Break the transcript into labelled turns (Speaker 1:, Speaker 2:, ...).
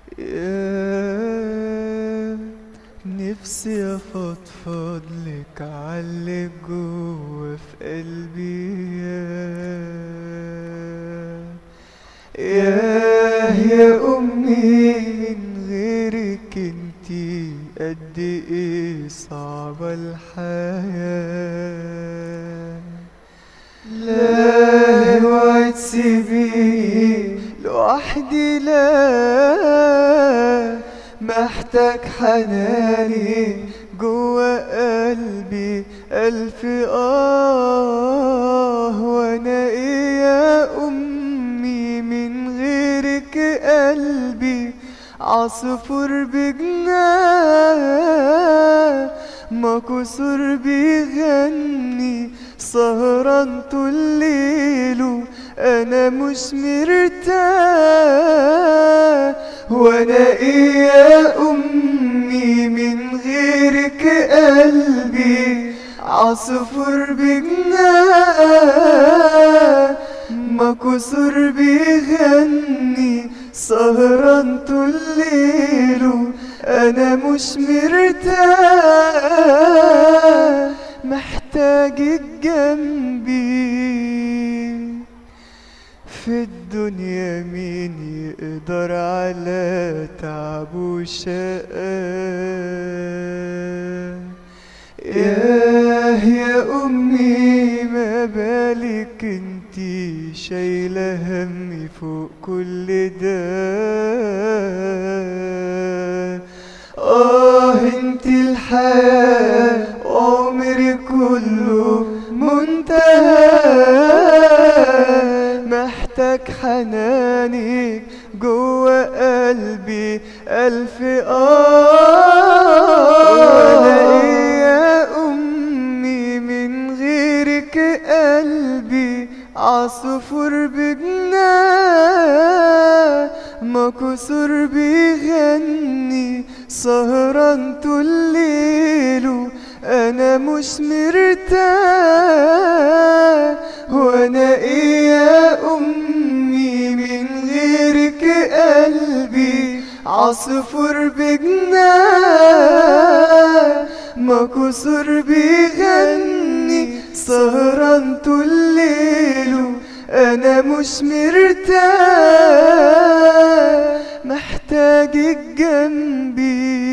Speaker 1: يا نفسي افضفض لك عاللي جوا في قلبي يا يا يا امي من غيرك انتي قد ايه صعبة الحياة لا اوعي تسيبيني لوحدي لا محتاج حناني جوا قلبي ألف آه وأنا إيه يا أمي من غيرك قلبي عصفور بجناه ما كسر بيغني سهران طول الليل انا مش مرتاح وانا ايه يا امي من غيرك قلبي عصفور بجناه ما كسر بيغني سهران طول الليل انا مش مرتاح محتاجك جنبي في الدنيا مين يقدر على تعب وشقاء ياه يا أمي ما بالك انتي شايلة همي فوق كل ده آه انتي الحياة عمري كله منتهى محتاج حنانك جوا قلبي ألف آه وأنا إيه يا أمي من غيرك قلبي عصفور بجناه ما كسر بيغني سهران طول الليل انا مش مرتاح وانا ايه يا امي من غيرك قلبي عصفور بجناه ما كسر بيغني سهران طول الليل انا مش مرتاح محتاجك جنبي